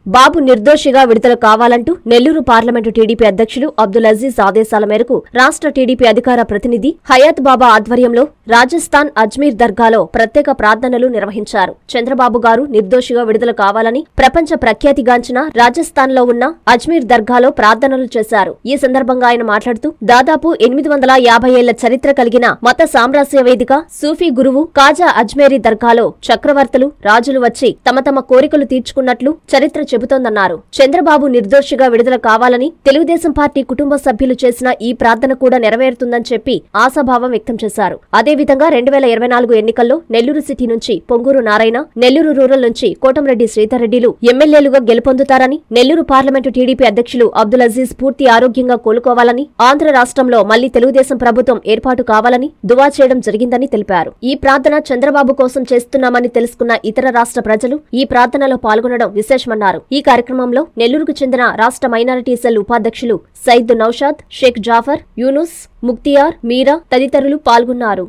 బాబు నిర్దోషిగా విడుదల కావాలంటూ నెల్లూరు పార్లమెంటు టీడీపీ అధ్యక్షులు అబ్దుల్ అజీజ్ ఆదేశాల మేరకు రాష్ట్ర టీడీపీ అధికార ప్రతినిధి హయాత్ బాబా ఆధ్వర్యంలో రాజస్థాన్ అజ్మీర్ దర్గాలో ప్రత్యేక ప్రార్థనలు నిర్వహించారు చంద్రబాబు గారు నిర్దోషిగా విడుదల కావాలని ప్రపంచ ప్రఖ్యాతిగాంచిన రాజస్థాన్ లో ఉన్న అజ్మీర్ దర్గాలో ప్రార్థనలు చేశారు ఈ సందర్భంగా ఆయన మాట్లాడుతూ దాదాపు ఎనిమిది వందల యాభై ఏళ్ల చరిత్ర కలిగిన మత సామ్రాజ్య వేదిక సూఫీ గురువు కాజా అజ్మేరీ దర్గాలో చక్రవర్తులు రాజులు వచ్చి తమ తమ కోరికలు తీర్చుకున్నట్లు చరిత్ర చెబుతోందన్నారు చంద్రబాబు నిర్దోషిగా విడుదల కావాలని తెలుగుదేశం పార్టీ కుటుంబ సభ్యులు చేసిన ఈ ప్రార్థన కూడా నెరవేరుతుందని చెప్పి ఆశాభావం వ్యక్తం చేశారు అదేవిధంగా రెండు వేల ఇరవై నాలుగు ఎన్నికల్లో నెల్లూరు సిటీ నుంచి పొంగూరు నారాయణ నెల్లూరు రూరల్ నుంచి కోటంరెడ్డి శ్రీధర్ రెడ్డిలు ఎమ్మెల్యేలుగా గెలుపొందుతారని నెల్లూరు పార్లమెంటు టీడీపీ అధ్యక్షులు అబ్దుల్ అజీజ్ పూర్తి ఆరోగ్యంగా కోలుకోవాలని ఆంధ్ర రాష్ట్రంలో మళ్లీ తెలుగుదేశం ప్రభుత్వం ఏర్పాటు కావాలని దువా చేయడం జరిగిందని తెలిపారు ఈ ప్రార్థన చంద్రబాబు కోసం చేస్తున్నామని తెలుసుకున్న ఇతర రాష్ట్ర ప్రజలు ఈ ప్రార్థనలో పాల్గొనడం విశేషమన్నారు ఈ కార్యక్రమంలో నెల్లూరుకు చెందిన రాష్ట్ర మైనారిటీ సెల్ ఉపాధ్యక్షులు సైద్ నౌషాద్ షేక్ జాఫర్ యూనుస్ ముక్తియార్ మీరా తదితరులు పాల్గొన్నారు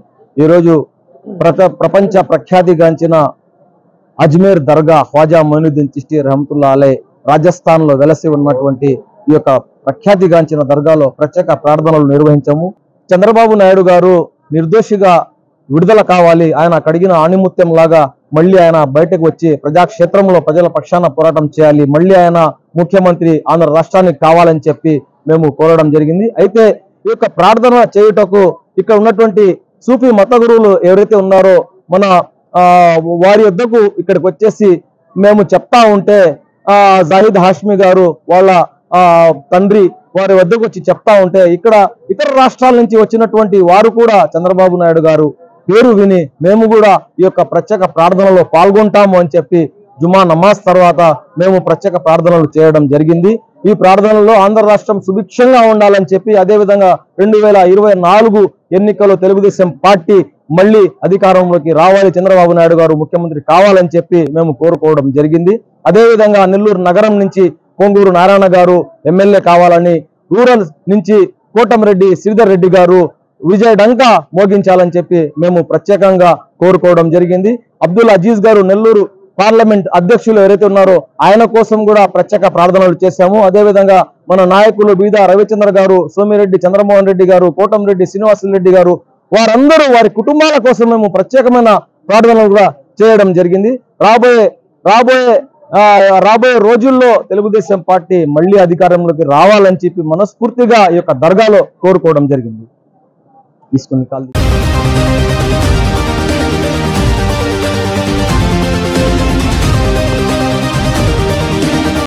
ఈరోజు ప్రత ప్రపంచ ప్రఖ్యాతిగాంచిన అజ్మీర్ దర్గా ఖ్వాజా మొయినుద్దీన్ చిష్టి రహమతుల్లా అలే రాజస్థాన్ లో వెలసి ఉన్నటువంటి ఈ యొక్క ప్రఖ్యాతిగాంచిన దర్గాలో ప్రత్యేక ప్రార్థనలు నిర్వహించాము చంద్రబాబు నాయుడు గారు నిర్దోషిగా విడుదల కావాలి ఆయన కడిగిన ఆణిముత్యం లాగా మళ్ళీ ఆయన బయటకు వచ్చి ప్రజాక్షేత్రంలో ప్రజల పక్షాన పోరాటం చేయాలి మళ్ళీ ఆయన ముఖ్యమంత్రి ఆంధ్ర రాష్ట్రానికి కావాలని చెప్పి మేము కోరడం జరిగింది అయితే ఈ యొక్క ప్రార్థన చేయుటకు ఇక్కడ ఉన్నటువంటి సూఫీ మత గురువులు ఎవరైతే ఉన్నారో మన ఆ, వారి వద్దకు ఇక్కడికి వచ్చేసి మేము చెప్తా ఉంటే ఆ జాహిద్ హాష్మి గారు వాళ్ళ ఆ తండ్రి వారి వద్దకు వచ్చి చెప్తా ఉంటే ఇక్కడ ఇతర రాష్ట్రాల నుంచి వచ్చినటువంటి వారు కూడా చంద్రబాబు నాయుడు గారు పేరు విని మేము కూడా ఈ యొక్క ప్రత్యేక ప్రార్థనలో పాల్గొంటాము అని చెప్పి జుమా నమాజ్ తర్వాత మేము ప్రత్యేక ప్రార్థనలు చేయడం జరిగింది ఈ ప్రార్థనలో ఆంధ్ర రాష్ట్రం సుభిక్షంగా ఉండాలని చెప్పి అదేవిధంగా రెండు వేల ఇరవై నాలుగు ఎన్నికల్లో తెలుగుదేశం పార్టీ మళ్ళీ అధికారంలోకి రావాలి చంద్రబాబు నాయుడు గారు ముఖ్యమంత్రి కావాలని చెప్పి మేము కోరుకోవడం జరిగింది అదేవిధంగా నెల్లూరు నగరం నుంచి పొంగూరు నారాయణ గారు ఎమ్మెల్యే కావాలని రూరల్ నుంచి కోటమిరెడ్డి శ్రీధర్ రెడ్డి గారు విజయ్ డంకా మోగించాలని చెప్పి మేము ప్రత్యేకంగా కోరుకోవడం జరిగింది అబ్దుల్ అజీజ్ గారు నెల్లూరు పార్లమెంట్ అధ్యక్షులు ఎవరైతే ఉన్నారో ఆయన కోసం కూడా ప్రత్యేక ప్రార్థనలు చేశాము అదేవిధంగా మన నాయకులు బీదా రవిచంద్ర గారు సోమిరెడ్డి చంద్రమోహన్ రెడ్డి గారు కోటంరెడ్డి శ్రీనివాసరెడ్డి గారు వారందరూ వారి కుటుంబాల కోసం మేము ప్రత్యేకమైన ప్రార్థనలు కూడా చేయడం జరిగింది రాబోయే రాబోయే ఆ, రాబోయే రోజుల్లో తెలుగుదేశం పార్టీ మళ్ళీ అధికారంలోకి రావాలని చెప్పి మనస్ఫూర్తిగా ఈ యొక్క దర్గాలో కోరుకోవడం జరిగింది తీసుకుని కాల్